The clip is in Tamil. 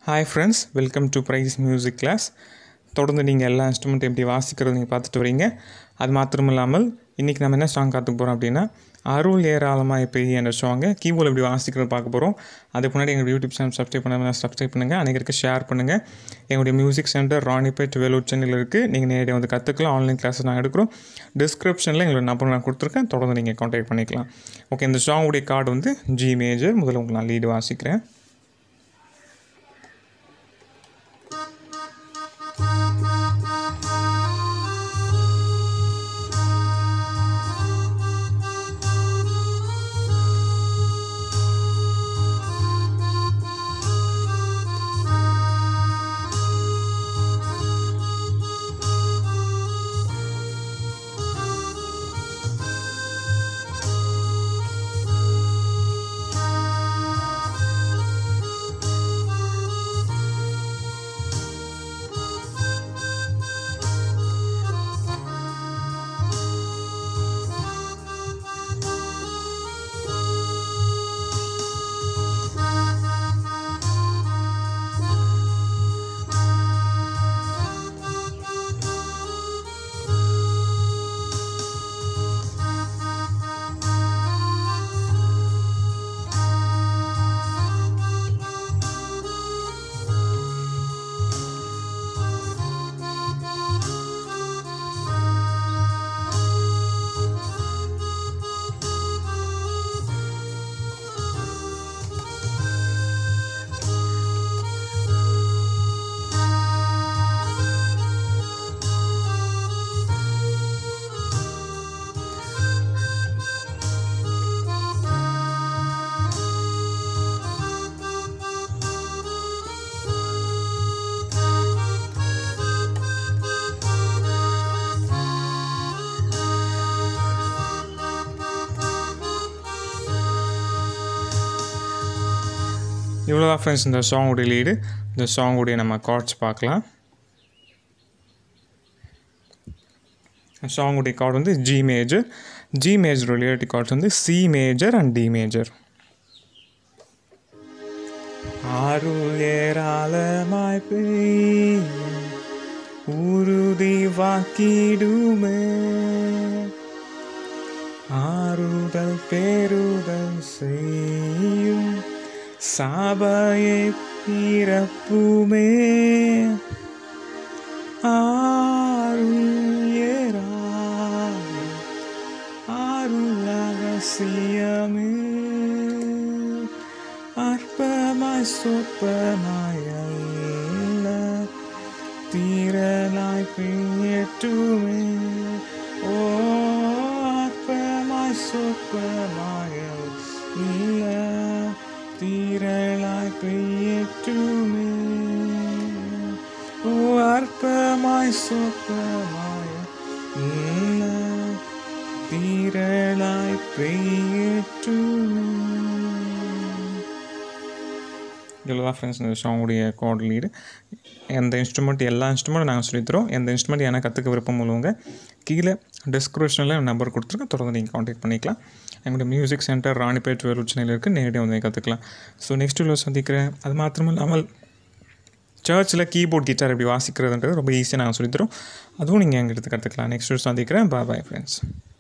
hi friends welcome to praise music class தொடர்ந்து நீங்கள் எல்லா இன்ஸ்ட்ருமெண்ட் எப்படி வாசிக்கிறது நீங்கள் பார்த்துட்டு வரீங்க அது மாத்திரம் இல்லாமல் இன்றைக்கி நம்ம என்ன சாங் கற்றுக்க போகிறோம் அப்படின்னா அருள் ஏராளமாய் பெய்ய என்ற சாங்கை கீபோர்டு எப்படி வாசிக்கிறது பார்க்க போகிறோம் அதுக்கு முன்னாடி எங்கள் யூடியூப் சேனல் சப்ஸ்கிரைப் பண்ணாமல் சப்ஸ்கிரைப் பண்ணுங்கள் அனைவருக்கு ஷேர் பண்ணுங்கள் எங்களுடைய மியூசிக் சென்டர் ராணிப்பேட் வேலூர் சென்னையில் இருக்குது நீங்கள் நேரடியாக வந்து கற்றுக்கலாம் ஆன்லைன் கிளாஸஸ் நான் எடுக்கிறோம் டிஸ்கிரிப்ஷனில் எங்களோட நம்பர் நான் கொடுத்துருக்கேன் தொடர்ந்து நீங்கள் காண்டாக்ட் பண்ணிக்கலாம் ஓகே இந்த சாங்குடைய கார்டு வந்து ஜி மேஜர் முதல்ல உங்களுக்கு நான் லீடு வாசிக்கிறேன் இவ்வளோதான் ஃப்ரெண்ட்ஸ் இந்த சாங்குடைய லீடு இந்த சாங்குடைய நம்ம கார்ட்ஸ் பார்க்கலாம் சாங்குடைய கார்டு வந்து G major G major relative chords வந்து C major and D major அருள் ஏராளமாய் பெய்யும் உறுதி வாக்கிடுமே ஆறுதல் பெறுதல் செய்யும் சபையை பிறப்புமே ஆருள் அருள் ரகசியமே அற்பமாய் சொற்பமாய் அல்ல தீரலாய் பிரியட்டுமே ஓ அற்பமாய் சொற்பமாய் இல்ல தீரலாய் பெய்யட்டுமே ஓ அற்பமாய் சொற்பமாய் இல்ல தீரலாய் பெய்யட்டுமே இவ்வளோதான் ஃப்ரெண்ட்ஸ் இந்த சாங்குடைய கோட் லீடு எந்த இன்ஸ்ட்ருமெண்ட் எல்லா இன்ஸ்ட்ருமெண்ட்டும் நாங்கள் சொல்லித்தரோம் எந்த இன்ஸ்ட்ருமெண்ட் எனக்கு கற்றுக்க விருப்பம் உள்ளவங்க கீழே டிஸ்கிரிப்ஷனில் நம்பர் கொடுத்துருக்கேன் தொடர்ந்து நீங்கள் காண்டாக்ட் பண்ணிக்கலாம் எங்களுடைய மியூசிக் சென்டர் ராணிப்பேட் வேலூர் சென்னையில் இருக்குது நேரடியாக வந்து கற்றுக்கலாம் ஸோ நெக்ஸ்ட் வீடியோ சந்திக்கிறேன் அது மாத்திரம் இல்லாமல் சர்ச்சில் கீபோர்ட் கிட்டார் எப்படி வாசிக்கிறதுன்றது ரொம்ப ஈஸியாக நாங்கள் சொல்லித்தரோம் அதுவும் நீங்கள் எங்கள் எடுத்து கற்றுக்கலாம் நெக்ஸ்ட் வீடியோ சந்திக்கிறேன் பாய் பாய் ஃப்ரெண்ட்ஸ்